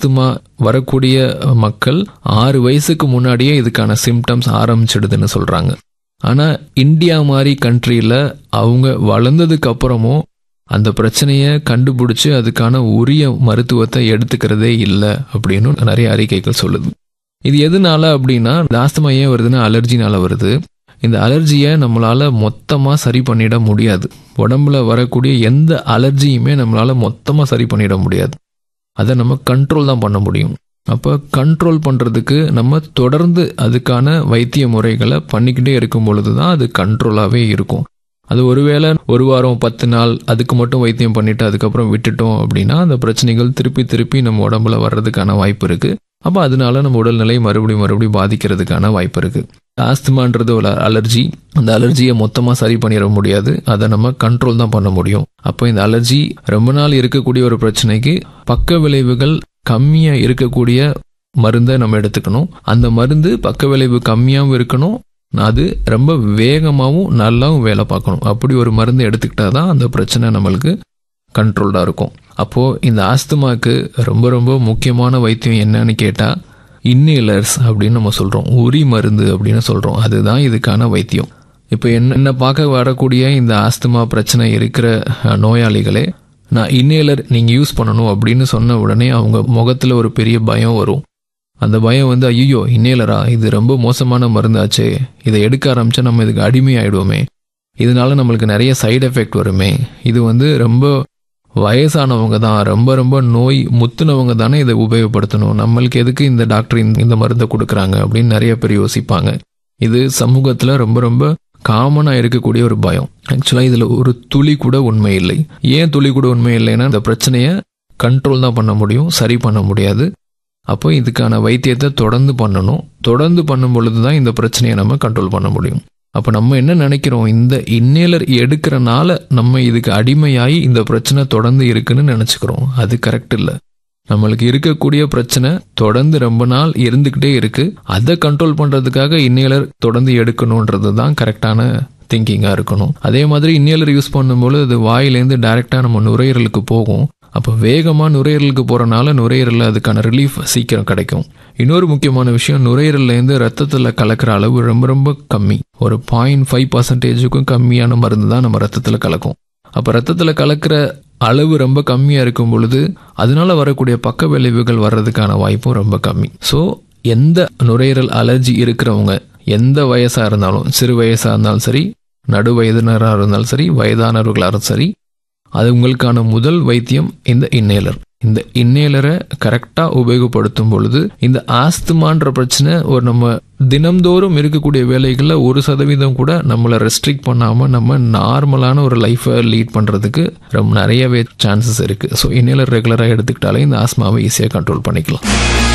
asthma வரக்கூடிய மக்கள் ஆறு வயசுக்கு முன்னாடியே இதுக்கான சிம்டம்ஸ் ஆரம்பிச்சிடுதுன்னு சொல்றாங்க ஆனா இந்தியா மாதிரி கண்ட்ரியில அவங்க வளர்ந்ததுக்கு அப்புறமும் அந்த பிரச்சனையை கண்டுபிடிச்சு அதுக்கான உரிய மருத்துவத்தை எடுத்துக்கிறதே இல்லை அப்படின்னு நிறைய அறிக்கைகள் சொல்லுது இது எதனால அப்படின்னா இந்த ஆஸ்துமா ஏன் வருதுன்னா அலர்ஜினால வருது இந்த அலர்ஜியை நம்மளால மொத்தமா சரி பண்ணிட முடியாது உடம்புல வரக்கூடிய எந்த அலர்ஜியுமே நம்மளால மொத்தமா சரி பண்ணிட முடியாது அதை நம்ம கண்ட்ரோல் தான் பண்ண முடியும் அப்போ கண்ட்ரோல் பண்ணுறதுக்கு நம்ம தொடர்ந்து அதுக்கான வைத்திய முறைகளை பண்ணிக்கிட்டே இருக்கும் பொழுது தான் அது கண்ட்ரோலாகவே இருக்கும் அது ஒருவேளை ஒரு வாரம் பத்து நாள் அதுக்கு மட்டும் வைத்தியம் பண்ணிட்டு அதுக்கப்புறம் விட்டுட்டோம் அப்படின்னா அந்த பிரச்சனைகள் திருப்பி திருப்பி நம்ம உடம்புல வர்றதுக்கான வாய்ப்பு இருக்கு அப்போ அதனால நம்ம உடல்நிலை மறுபடியும் மறுபடியும் பாதிக்கிறதுக்கான வாய்ப்பு இருக்கு ஆஸ்துமான்றது ஒரு அலர்ஜி அந்த அலர்ஜியை மொத்தமாக சரி பண்ணிட முடியாது அதை நம்ம கண்ட்ரோல் தான் பண்ண முடியும் அப்போ இந்த அலர்ஜி ரொம்ப நாள் இருக்கக்கூடிய ஒரு பிரச்சனைக்கு பக்க விளைவுகள் கம்மியா இருக்கக்கூடிய மருந்தை நம்ம எடுத்துக்கணும் அந்த மருந்து பக்க விளைவு கம்மியாகவும் இருக்கணும் அது ரொம்ப வேகமாகவும் நல்லாவும் வேலை பார்க்கணும் அப்படி ஒரு மருந்து எடுத்துக்கிட்டா தான் அந்த பிரச்சனை நம்மளுக்கு கண்ட்ரோல்டாக இருக்கும் அப்போது இந்த ஆஸ்துமாக்கு ரொம்ப ரொம்ப முக்கியமான வைத்தியம் என்னன்னு கேட்டால் இன்னேலர்ஸ் அப்படின்னு நம்ம சொல்கிறோம் உரி மருந்து அப்படின்னு சொல்கிறோம் அதுதான் இதுக்கான வைத்தியம் இப்போ என்ன என்ன பார்க்க வரக்கூடிய இந்த ஆஸ்துமா பிரச்சனை இருக்கிற அஹ், நோயாளிகளே நான் இன்னேலர் நீங்கள் யூஸ் பண்ணணும் அப்படின்னு சொன்ன உடனே அவங்க முகத்தில் ஒரு பெரிய பயம் வரும் அந்த பயம் வந்து ஐயோ இன்னேலரா இது ரொம்ப மோசமான மருந்தாச்சே இதை எடுக்க ஆரம்பிச்சா நம்ம இதுக்கு அடிமையாயிடுவோமே இதனால நம்மளுக்கு நிறைய சைடு எஃபெக்ட் வருமே இது வந்து ரொம்ப வயசானவங்க தான் ரொம்ப ரொம்ப நோய் முத்துனவங்க தானே இதை உபயோகப்படுத்தணும் நம்மளுக்கு எதுக்கு இந்த டாக்டர் இந்த- இந்த மருந்தை கொடுக்குறாங்க அப்படின்னு நிறைய பேர் யோசிப்பாங்க இது சமூகத்தில் ரொம்ப ரொம்ப காமனாக இருக்கக்கூடிய ஒரு பயம் ஆக்சுவலாக இதில் ஒரு துளி கூட உண்மை இல்லை ஏன் துளி கூட உண்மை இல்லைன்னா இந்த பிரச்சனையை கண்ட்ரோல் தான் பண்ண முடியும் சரி பண்ண முடியாது அப்போ இதுக்கான வைத்தியத்தை தொடர்ந்து பண்ணணும் தொடர்ந்து பண்ணும் பொழுது தான் இந்த பிரச்சனையை நம்ம கண்ட்ரோல் பண்ண முடியும் அப்போ நம்ம என்ன நினைக்கிறோம் இந்த இன்னேலர் எடுக்கிறனால நம்ம இதுக்கு அடிமையாகி இந்த பிரச்சனை தொடர்ந்து இருக்குன்னு நினச்சிக்கிறோம் அது கரெக்ட் இல்லை நம்மளுக்கு இருக்கக்கூடிய பிரச்சனை தொடர்ந்து ரொம்ப நாள் இருந்துக்கிட்டே இருக்கு அதை கண்ட்ரோல் பண்ணுறதுக்காக இன்னேலர் தொடர்ந்து எடுக்கணுன்றது தான் கரெக்டான திங்கிங்காக இருக்கணும் அதே மாதிரி இன்னேலர் யூஸ் பண்ணும்போது அது வாயிலேருந்து டைரெக்டாக நம்ம நுரையீரலுக்கு போகும் அப்போ வேகமாக நுரையீரலுக்கு போகிறனால நுரையீரலில் அதுக்கான ரிலீஃப் சீக்கிரம் கிடைக்கும் இன்னொரு முக்கியமான விஷயம் நுரையீரல்லேருந்து ரத்தத்தில் கலக்கிற அளவு ரொம்ப ரொம்ப கம்மி ஒரு பாயிண்ட் ஃபைவ் பர்சன்டேஜுக்கும் கம்மியான மருந்து தான் நம்ம ரத்தத்தில் கலக்கும் அப்போ ரத்தத்தில் கலக்கிற அளவு ரொம்ப கம்மியாக இருக்கும் பொழுது அதனால வரக்கூடிய பக்க விளைவுகள் வர்றதுக்கான வாய்ப்பும் ரொம்ப கம்மி ஸோ எந்த நுரையீரல் அலர்ஜி இருக்கிறவங்க எந்த வயசாக இருந்தாலும் சிறு வயசாக இருந்தாலும் சரி நடு வயதினராக இருந்தாலும் சரி வயதானவர்களாக இருந்தாலும் சரி அது உங்களுக்கான முதல் வைத்தியம் இந்த இன்னேலர் இந்த இன்னேலரை கரெக்டாக உபயோகப்படுத்தும் பொழுது இந்த ஆஸ்துமான்ற பிரச்சனை ஒரு நம்ம தினம்தோறும் இருக்கக்கூடிய வேலைகளில் ஒரு சதவீதம் கூட நம்மளை ரெஸ்ட்ரிக்ட் பண்ணாமல் நம்ம நார்மலான ஒரு லைஃப்பை லீட் பண்ணுறதுக்கு ரொம்ப நிறையவே சான்சஸ் இருக்குது ஸோ இன்னேலர் ரெகுலராக எடுத்துக்கிட்டாலே இந்த ஆஸ்மாவை ஈஸியாக கண்ட்ரோல் பண்ணிக்கலாம்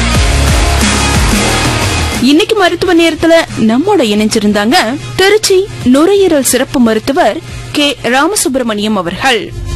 இன்னைக்கு மருத்துவ நேரத்துல நம்மோட இணைஞ்சிருந்தாங்க திருச்சி நுரையீரல் சிறப்பு மருத்துவர் கே ராமசுப்பிரமணியம் அவர்கள்